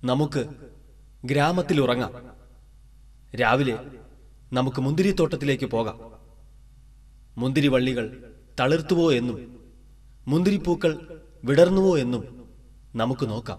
നമുക്ക് ഗ്രാമത്തിൽ ഉറങ്ങാം രാവിലെ നമുക്ക് മുന്തിരിത്തോട്ടത്തിലേക്ക് പോകാം മുന്തിരിവള്ളികൾ തളിർത്തുവോ എന്നും മുന്തിരിപ്പൂക്കൾ വിടർന്നുവോ എന്നും നമുക്ക് നോക്കാം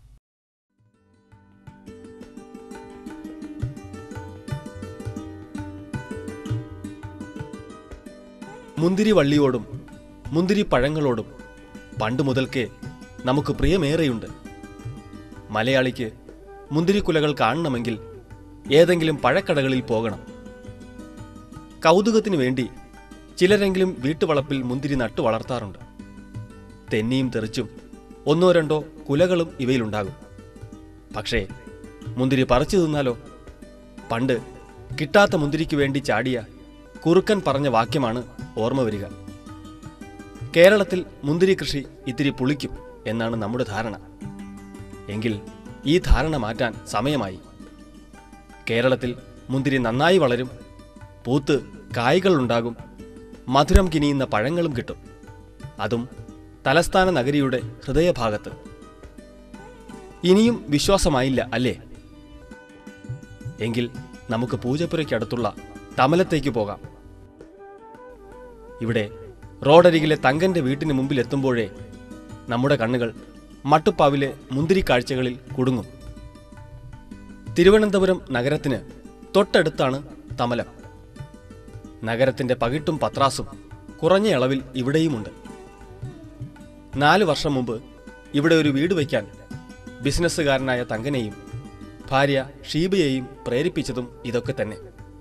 മുന്തിരിവള്ളിയോടും മുന്തിരിപ്പഴങ്ങളോടും പണ്ട് മുതൽക്കേ നമുക്ക് പ്രിയമേറെയുണ്ട് മലയാളിക്ക് മുന്തിരിക്കുലകൾ കാണണമെങ്കിൽ ഏതെങ്കിലും പഴക്കടകളിൽ പോകണം കൗതുകത്തിനു വേണ്ടി ചിലരെങ്കിലും വീട്ടുവളപ്പിൽ മുന്തിരി നട്ടു വളർത്താറുണ്ട് തെന്നിയും തെറിച്ചും ഒന്നോ രണ്ടോ കുലകളും ഇവയിലുണ്ടാകും പക്ഷേ മുന്തിരി പറിച്ചു തിന്നാലോ പണ്ട് കിട്ടാത്ത മുന്തിരിക്ക് വേണ്ടി ചാടിയ കുറുക്കൻ പറഞ്ഞ വാക്യമാണ് ഓർമ്മ വരിക കേരളത്തിൽ മുന്തിരി കൃഷി ഇത്തിരി പുളിക്കും എന്നാണ് നമ്മുടെ ധാരണ എങ്കിൽ ഈ ധാരണ മാറ്റാൻ സമയമായി കേരളത്തിൽ മുന്തിരി നന്നായി വളരും പൂത്ത് കായ്കൾ ഉണ്ടാകും മധുരം കിനിയുന്ന പഴങ്ങളും കിട്ടും അതും തലസ്ഥാന നഗരിയുടെ ഹൃദയഭാഗത്ത് ഇനിയും വിശ്വാസമായില്ല അല്ലേ എങ്കിൽ നമുക്ക് പൂജപ്പുരയ്ക്കടുത്തുള്ള തമലത്തേക്ക് പോകാം ഇവിടെ റോഡരികിലെ തങ്കന്റെ വീട്ടിന് മുമ്പിൽ എത്തുമ്പോഴേ നമ്മുടെ കണ്ണുകൾ മട്ടുപ്പാവിലെ മുന്തിരി കാഴ്ചകളിൽ കുടുങ്ങും തിരുവനന്തപുരം നഗരത്തിന് തൊട്ടടുത്താണ് തമലം നഗരത്തിന്റെ പകിട്ടും പത്രാസും കുറഞ്ഞ അളവിൽ ഇവിടെയുമുണ്ട് നാല് വർഷം മുമ്പ് ഇവിടെ ഒരു വീട് വയ്ക്കാൻ ബിസിനസ്സുകാരനായ തങ്കനെയും ഭാര്യ ഷീബയെയും പ്രേരിപ്പിച്ചതും ഇതൊക്കെ തന്നെ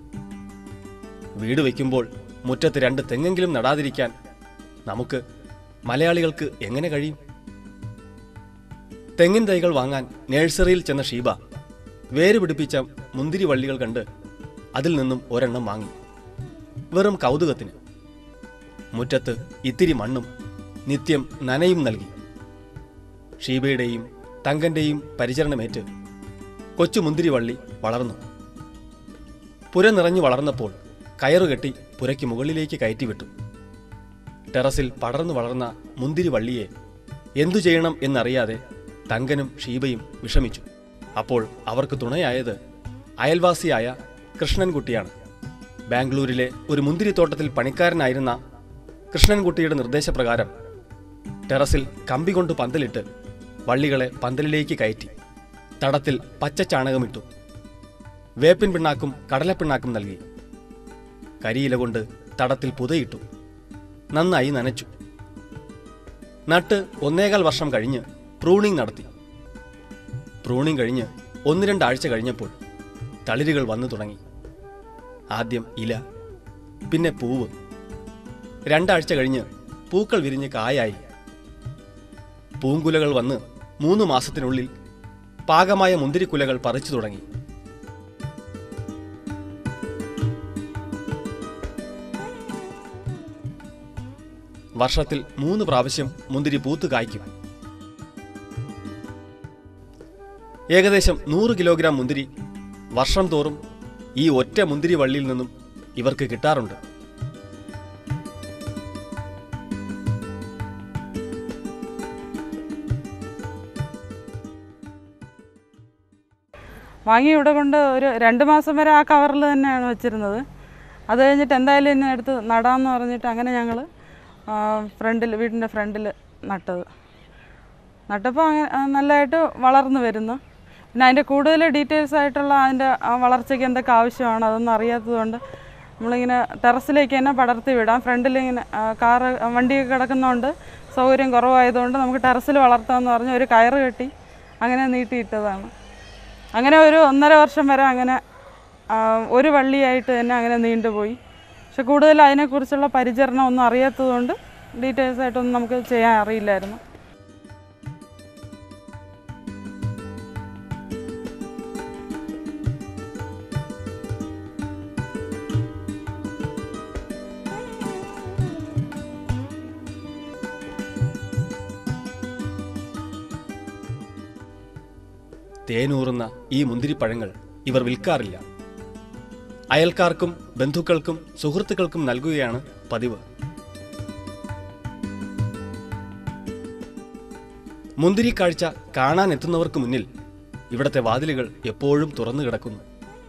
വീട് വയ്ക്കുമ്പോൾ മുറ്റത്ത് രണ്ട് തെങ്ങെങ്കിലും നടാതിരിക്കാൻ നമുക്ക് മലയാളികൾക്ക് എങ്ങനെ കഴിയും തെങ്ങിൻ തൈകൾ വാങ്ങാൻ നഴ്സറിയിൽ ചെന്ന ഷീബ വേര് പിടിപ്പിച്ച മുന്തിരി വള്ളികൾ കണ്ട് അതിൽ നിന്നും ഒരെണ്ണം വാങ്ങി വെറും കൗതുകത്തിന് മുറ്റത്ത് ഇത്തിരി മണ്ണും നിത്യം നനയും നൽകി ഷീബയുടെയും തങ്കന്റെയും പരിചരണമേറ്റ് കൊച്ചു മുന്തിരിവള്ളി വളർന്നു പുര നിറഞ്ഞു വളർന്നപ്പോൾ കയറുകെട്ടി പുരയ്ക്ക് മുകളിലേക്ക് കയറ്റിവിട്ടു ടെറസിൽ പടർന്നു വളർന്ന മുന്തിരിവള്ളിയെ എന്തു ചെയ്യണം എന്നറിയാതെ തങ്കനും ഷീബയും വിഷമിച്ചു അപ്പോൾ അവർക്ക് തുണയായത് അയൽവാസിയായ കൃഷ്ണൻകുട്ടിയാണ് ബാംഗ്ലൂരിലെ ഒരു മുന്തിരിത്തോട്ടത്തിൽ പണിക്കാരനായിരുന്ന കൃഷ്ണൻകുട്ടിയുടെ നിർദ്ദേശപ്രകാരം ടെറസിൽ കമ്പി കൊണ്ട് പന്തലിട്ട് വള്ളികളെ പന്തലിലേക്ക് കയറ്റി തടത്തിൽ പച്ച ചാണകമിട്ടു വേപ്പിൻ പിണ്ണാക്കും കടലപ്പിണ്ണാക്കും നൽകി കരിയില കൊണ്ട് തടത്തിൽ പുതയിട്ടു നന്നായി നനച്ചു നട്ട് ഒന്നേകാൽ വർഷം കഴിഞ്ഞ് പ്രൂണിംഗ് നടത്തി പ്രൂണിംഗ് കഴിഞ്ഞ് ഒന്ന് രണ്ടാഴ്ച കഴിഞ്ഞപ്പോൾ തളിരുകൾ വന്നു തുടങ്ങി ആദ്യം ഇല പിന്നെ പൂവ് രണ്ടാഴ്ച കഴിഞ്ഞ് പൂക്കൾ വിരിഞ്ഞ് കായായി പൂങ്കുലകൾ വന്ന് മൂന്ന് മാസത്തിനുള്ളിൽ പാകമായ മുന്തിരിക്കുലകൾ പറിച്ചു തുടങ്ങി വർഷത്തിൽ മൂന്ന് പ്രാവശ്യം മുന്തിരി പൂത്ത് കായ്ക്കും ഏകദേശം നൂറ് കിലോഗ്രാം മുന്തിരി വർഷം തോറും ഈ ഒറ്റ മുന്തിരി വള്ളിയിൽ നിന്നും ഇവർക്ക് കിട്ടാറുണ്ട് വാങ്ങി ഇവിടെ കൊണ്ട് ഒരു രണ്ട് മാസം വരെ ആ കവറിൽ തന്നെയാണ് വെച്ചിരുന്നത് അത് കഴിഞ്ഞിട്ട് എന്തായാലും എന്നെ എടുത്ത് നടാമെന്ന് പറഞ്ഞിട്ട് അങ്ങനെ ഞങ്ങൾ ഫ്രണ്ടിൽ വീടിൻ്റെ ഫ്രണ്ടിൽ നട്ടത് നട്ടപ്പോൾ അങ്ങനെ ആ, നല്ലതായിട്ട് വളർന്നു വരുന്നു പിന്നെ അതിൻ്റെ കൂടുതൽ ഡീറ്റെയിൽസ് ആയിട്ടുള്ള അതിൻ്റെ ആ വളർച്ചയ്ക്ക് എന്തൊക്കെ ആവശ്യമാണ് അതൊന്നും അറിയാത്തതുകൊണ്ട് നമ്മളിങ്ങനെ ടെറസിലേക്ക് തന്നെ പടർത്തി വിടാം ഫ്രണ്ടിൽ ഇങ്ങനെ ആ, കാറ് വണ്ടിയൊക്കെ കിടക്കുന്നതുകൊണ്ട് സൗകര്യം കുറവായതുകൊണ്ട് നമുക്ക് ടെറസിൽ വളർത്താമെന്ന് പറഞ്ഞ് ഒരു കയറ് കെട്ടി അങ്ങനെ നീട്ടിയിട്ടതാണ് അങ്ങനെ ഒരു ഒന്നര വർഷം വരെ അങ്ങനെ ആ, ഒരു വള്ളിയായിട്ട് തന്നെ അങ്ങനെ നീണ്ടുപോയി പക്ഷെ കൂടുതൽ അതിനെക്കുറിച്ചുള്ള പരിചരണം ഒന്നും അറിയാത്തതുകൊണ്ട് ഡീറ്റെയിൽസ് ആയിട്ടൊന്നും നമുക്ക് ചെയ്യാൻ അറിയില്ലായിരുന്നു തേനൂറുന്ന ഈ മുന്തിരിപ്പഴങ്ങൾ ഇവർ വിൽക്കാറില്ല അയൽക്കാർക്കും ബന്ധുക്കൾക്കും സുഹൃത്തുക്കൾക്കും നൽകുകയാണ് പതിവ് മുന്തിരി കാഴ്ച കാണാൻ എത്തുന്നവർക്ക് മുന്നിൽ ഇവിടത്തെ വാതിലുകൾ എപ്പോഴും തുറന്നു കിടക്കുന്നു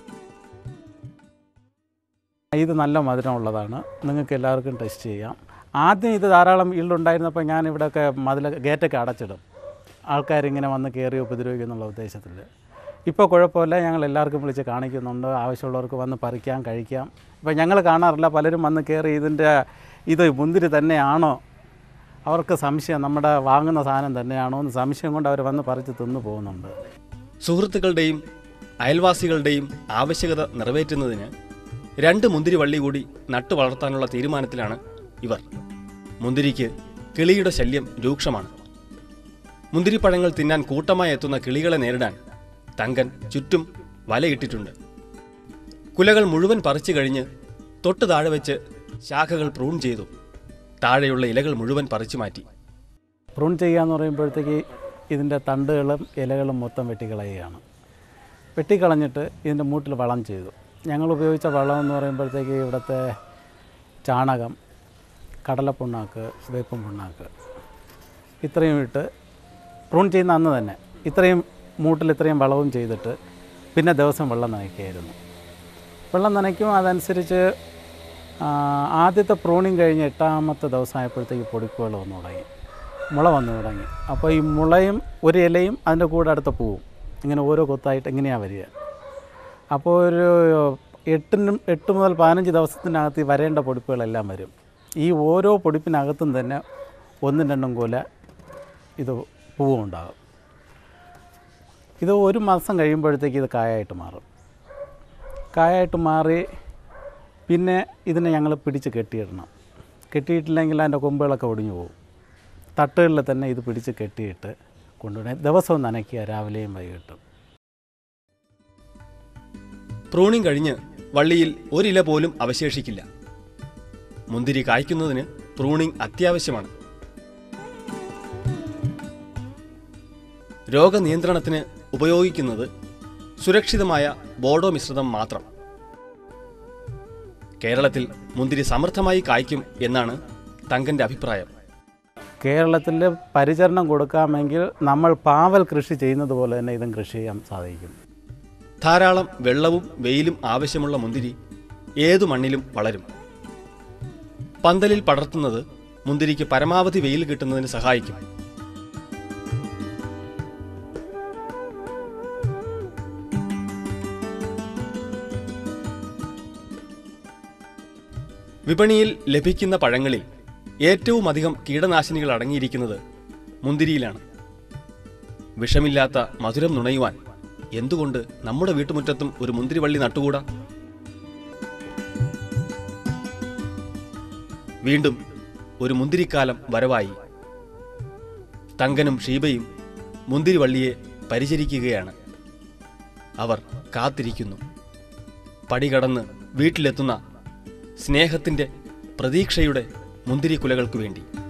ഇത് നല്ല മധുരമുള്ളതാണ് നിങ്ങൾക്ക് എല്ലാവർക്കും ടെസ്റ്റ് ചെയ്യാം ആദ്യം ഇത് ധാരാളം ഈൽഡുണ്ടായിരുന്നപ്പോൾ ഞാൻ ഇവിടെയൊക്കെ മതിൽ ഗേറ്റൊക്കെ അടച്ചിടും ആൾക്കാരിങ്ങനെ വന്ന് കയറി ഉപദ്രവിക്കും എന്നുള്ള ഉദ്ദേശത്തിൽ ഇപ്പോൾ കുഴപ്പമില്ല ഞങ്ങൾ എല്ലാവർക്കും വിളിച്ച് കാണിക്കുന്നുണ്ട് ആവശ്യമുള്ളവർക്ക് വന്ന് പറിക്കാം കഴിക്കാം ഇപ്പം ഞങ്ങൾ കാണാറില്ല പലരും വന്ന് കയറി ഇതിൻ്റെ ഇത് മുന്തിരി തന്നെയാണോ അവർക്ക് സംശയം നമ്മുടെ വാങ്ങുന്ന സാധനം തന്നെയാണോ എന്ന് സംശയം കൊണ്ട് അവർ വന്ന് പറിച്ച് തിന്നു പോകുന്നുണ്ട് സുഹൃത്തുക്കളുടെയും അയൽവാസികളുടെയും ആവശ്യകത നിറവേറ്റുന്നതിന് രണ്ട് മുന്തിരി വള്ളി കൂടി നട്ടു വളർത്താനുള്ള തീരുമാനത്തിലാണ് ഇവർ മുന്തിരിക്ക് കിളിയുടെ ശല്യം രൂക്ഷമാണ് മുന്തിരിപ്പഴങ്ങൾ തിന്നാൻ കൂട്ടമായി എത്തുന്ന കിളികളെ നേരിടാൻ തങ്കൻ ചുറ്റും വലയിട്ടിട്ടുണ്ട് കുലകൾ മുഴുവൻ പറിച്ചു കഴിഞ്ഞ് തൊട്ട് താഴെ വെച്ച് ശാഖകൾ പ്രൂൺ ചെയ്തു താഴെയുള്ള ഇലകൾ മുഴുവൻ പറിച്ചു മാറ്റി പ്രൂൺ ചെയ്യുക എന്ന് പറയുമ്പോഴത്തേക്ക് ഇതിൻ്റെ തണ്ടുകളും ഇലകളും മൊത്തം വെട്ടിക്കളയുകയാണ് വെട്ടിക്കളഞ്ഞിട്ട് ഇതിൻ്റെ മൂട്ടിൽ വളം ചെയ്തു ഞങ്ങൾ ഉപയോഗിച്ച വളം എന്ന് പറയുമ്പോഴത്തേക്ക് ഇവിടുത്തെ ചാണകം കടലപ്പുണ്ണാക്ക് വേപ്പും പുണ്ണാക്ക് ഇത്രയും ഇട്ട് പ്രൂൺ ചെയ്യുന്ന അന്ന് തന്നെ ഇത്രയും മൂട്ടിൽ ഇത്രയും വളവും ചെയ്തിട്ട് പിന്നെ ദിവസം വെള്ളം നനയ്ക്കുകയായിരുന്നു വെള്ളം നനയ്ക്കും അതനുസരിച്ച് ആ, ആദ്യത്തെ പ്രൂണിങ് കഴിഞ്ഞ് എട്ടാമത്തെ ദിവസമായപ്പോഴത്തേക്ക് പൊടിപ്പുകൾ വന്നു തുടങ്ങി മുള വന്നു തുടങ്ങി അപ്പോൾ ഈ മുളയും ഒരു ഇലയും അതിൻ്റെ കൂടെ അടുത്ത പൂവും ഇങ്ങനെ ഓരോ കൊത്തായിട്ട് ഇങ്ങനെയാണ് വരിക അപ്പോൾ ഒരു എട്ടിനും എട്ട് മുതൽ പതിനഞ്ച് ദിവസത്തിനകത്ത് ഈ വരേണ്ട പൊടിപ്പുകളെല്ലാം വരും ഈ ഓരോ പൊടിപ്പിനകത്തും തന്നെ ഒന്നും രണ്ടും കൊല ഇത് പൂവും ഉണ്ടാകും ഇത് ഒരു മാസം കഴിയുമ്പോഴത്തേക്ക് ഇത് കായായിട്ട് മാറും കായായിട്ട് മാറി പിന്നെ ഇതിനെ ഞങ്ങൾ പിടിച്ച് കെട്ടിയിടണം കെട്ടിയിട്ടില്ലെങ്കിൽ അതിൻ്റെ കൊമ്പുകളൊക്കെ ഒടിഞ്ഞു പോകും തട്ടുകളിൽ തന്നെ ഇത് പിടിച്ച് കെട്ടിയിട്ട് കൊണ്ടുപോയി ദിവസവും നനയ്ക്കുക രാവിലെയും വൈകിട്ടും പ്രൂണിംഗ് കഴിഞ്ഞ് വള്ളിയിൽ ഒരില പോലും അവശേഷിക്കില്ല മുന്തിരി കായ്ക്കുന്നതിന് പ്രൂണിംഗ് അത്യാവശ്യമാണ് രോഗനിയന്ത്രണത്തിന് ഉപയോഗിക്കുന്നത് സുരക്ഷിതമായ ബോർഡോ മിശ്രിതം മാത്രം കേരളത്തിൽ മുന്തിരി സമൃദ്ധമായി കായ്ക്കും എന്നാണ് തങ്കന്റെ അഭിപ്രായം കേരളത്തിൽ പരിചരണം കൊടുക്കാമെങ്കിൽ നമ്മൾ പാവൽ കൃഷി ചെയ്യുന്നത് പോലെ തന്നെ ഇതും കൃഷി ചെയ്യാൻ സാധിക്കും ധാരാളം വെള്ളവും വെയിലും ആവശ്യമുള്ള മുന്തിരി ഏതു മണ്ണിലും വളരും പന്തലിൽ പടർത്തുന്നത് മുന്തിരിക്ക് പരമാവധി വെയിൽ കിട്ടുന്നതിന് സഹായിക്കും വിപണിയിൽ ലഭിക്കുന്ന പഴങ്ങളിൽ ഏറ്റവും അധികം കീടനാശിനികൾ അടങ്ങിയിരിക്കുന്നത് മുന്തിരിയിലാണ് വിഷമില്ലാത്ത മധുരം നുണയുവാൻ എന്തുകൊണ്ട് നമ്മുടെ വീട്ടുമുറ്റത്തും ഒരു മുന്തിരിവള്ളി നട്ടുകൂടാ വീണ്ടും ഒരു മുന്തിരിക്കാലം വരവായി തങ്കനും ഷീബയും മുന്തിരിവള്ളിയെ പരിചരിക്കുകയാണ് അവർ കാത്തിരിക്കുന്നു പടി കടന്ന് വീട്ടിലെത്തുന്ന സ്നേഹത്തിന്റെ പ്രതീക്ഷയുടെ മുന്തിരിക്കുലകൾക്കു വേണ്ടി